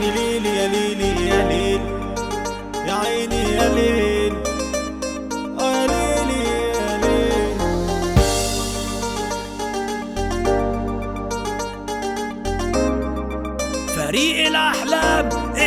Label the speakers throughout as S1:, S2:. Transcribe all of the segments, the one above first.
S1: عيني ليلي يا ليلي يا ليل يا عيني يا ليل آه يا ليلي يا ليل
S2: فريق الأحلام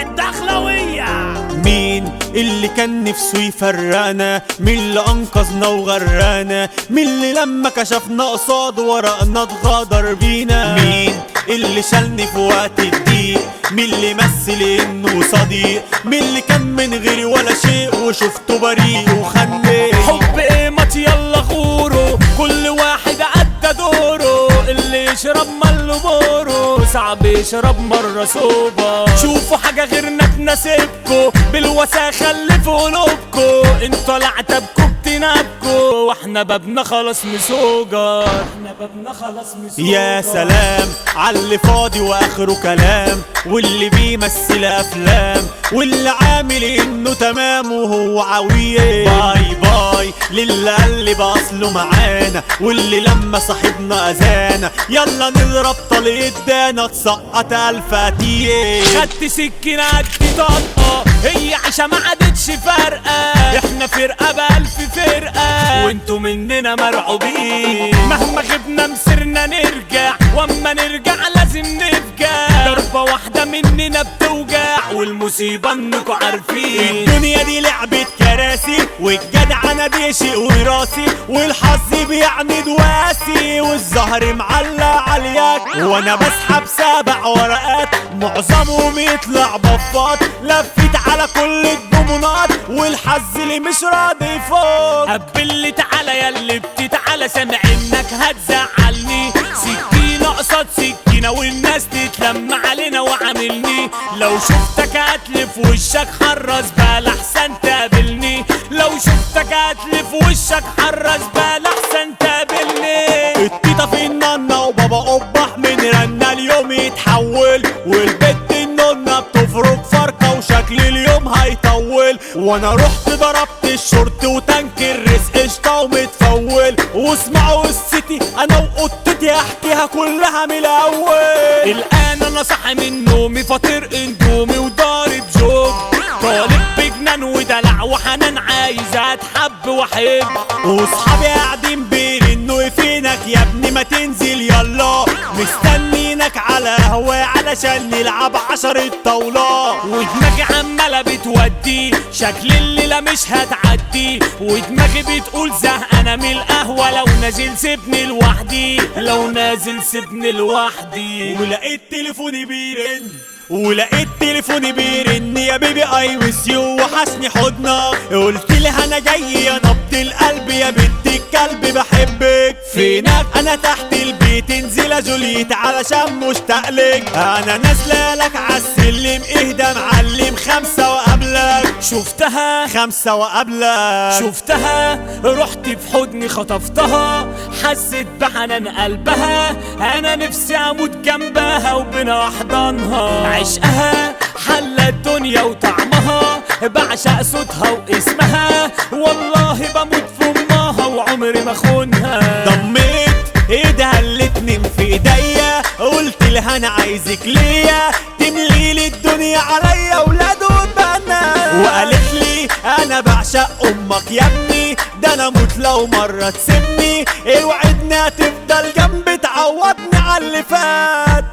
S2: الدخلوية
S1: مين اللي كان نفسه يفرقنا مين اللي انقذنا وغرانا مين اللي لما كشفنا قصاد ورقنا اتغدر بينا مين اللي شالني في وقت الضيق مين اللي مثل انه صديق مين اللي كان من غيري ولا شيء وشفته بريء وخني
S2: حب ايه مات يلا غوره كل واحد عدى دوره اللي يشرب ماله بوره صعب يشرب مرة سوبر شوفوا حاجة غيرنا تناسبكو بالوساخة اللي في قلوبكو انتوا العتبكو بتنابكو واحنا بابنا خلاص مسوجر احنا بابنا خلاص مسوجر
S1: يا سلام عاللي فاضي واخره كلام واللي بيمثل افلام واللي عامل انه تمام وهو عويه باي باي للي قلب اصله معانا واللي لما صاحبنا اذانا يلا نضرب طليق دانا تسقط الف قتيه
S2: خدت سكينة قد طلقة هي عيشة ما عادتش فارقة احنا فرقة بألف فرقة وانتوا مننا مرعوبين مهما غبنا مسرنا نرجع واما نرجع لازم نفجع ضربة واحدة مننا بتوجع والمصيبة انكوا عارفين
S1: الدنيا دي لعبة كراسي والجدع انا دي شيء وراثي والحظ بيعند واسي والزهر معلق عليك وانا بسحب سبع ورقات معظمهم يطلع بفات لفيت على كل الضمنات والحظ اللي مش راضي يفوت
S2: قبل تعالى يا اللي بتتعالى سامع انك هتزعلني سكينة قصاد سكينة والناس تتلم علينا وعاملني لو شفتك هتلف وشك حرص بال احسن تقابلني لو شفتك هتلف وشك حرص بال احسن تقابلني
S1: التيتا في النانا وبابا قبح من رنا اليوم يتحول والبت النونة بتفرق فرقة وشكل اليوم هيطول وانا رحت ضربت الشورت وتانك الرزق قشطة ومتفول واسمعوا السيتي انا وقطتي احكيها كلها من الاول
S2: الان انا صاحي من نومي فاطر اندومي وضارب جوب طالب بجنان ودلع وحنان عايز اتحب واحب
S1: واصحابي قاعدين بيرنوا فينك يا ابني ما تنزل يلا مستنينك على قهوة علشان نلعب عشرة طاولة
S2: ودماغي عمالة بتودي شكل الليلة مش هتعدي ودماغي بتقول زهقانة من القهوة لو نازل سيبني لوحدي لو نازل سيبني لوحدي
S1: ولقيت تليفوني بيرن ولقيت تليفوني بيرن يا بيبي اي ويس يو وحشني حضنك قلت لها انا جاي يا نبض القلب يا بنت الكلب بحبك فينك انا تحت البيت انزل يا جوليت علشان مشتاق لك انا نازله لك عالسلم اهدى معلم خمسه وقبلك
S2: شفتها
S1: خمسه وقبلك
S2: شفتها رحت في حضني خطفتها حسيت بحنان قلبها انا نفسي اموت جنبها وبنا احضانها عشقها حلى الدنيا وطعمها بعشق صوتها واسمها والله بموت في امها وعمري ما اخونها
S1: ضميت ايدها اللي تنم في ايديا قلت لها انا عايزك ليا تملي لي الدنيا عليا ولاد وبنات وقالت لي انا بعشق امك يا ابني ده انا اموت لو مره تسيبني اوعدني هتفضل جنبي تعوضني على اللي فات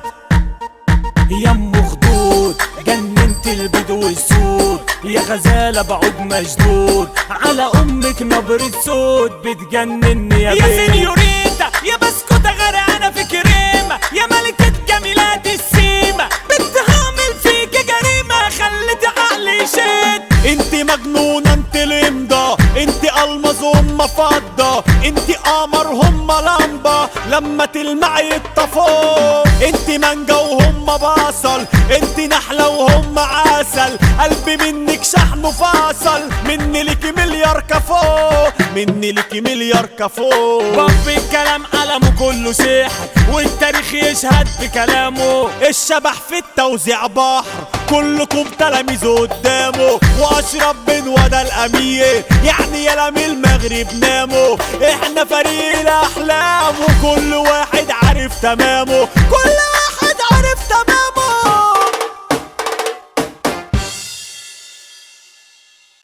S2: يا ام خدود جننت البيض والسود يا غزالة بعود مشدود على امك نبرة صوت بتجنني يا
S1: يا
S2: بيه.
S1: سينيوريتا
S2: يا بسكوتة غرقانة في كريمة يا ملكة جميلات السيمة بنت هعمل فيك جريمة خلت عقلي يشد
S1: انت مجنونة انت الامضة انت المظ هم فضة انت قمر هم لمبة لما تلمعي يطفوا انت مانجا وهم بصل انت نحلة وهم عسل قلبي منك شحن فاصل مني لك مليار كفو مني لك مليار كفو
S2: باب الكلام قلمه كله سحر والتاريخ يشهد بكلامه
S1: الشبح في التوزيع بحر كلكم تلاميذ قدامه واشرب بن وده الامير يعني يا لام المغرب ناموا احنا فريق الاحلام وكل واحد عارف تمامه كل واحد عارف تمامه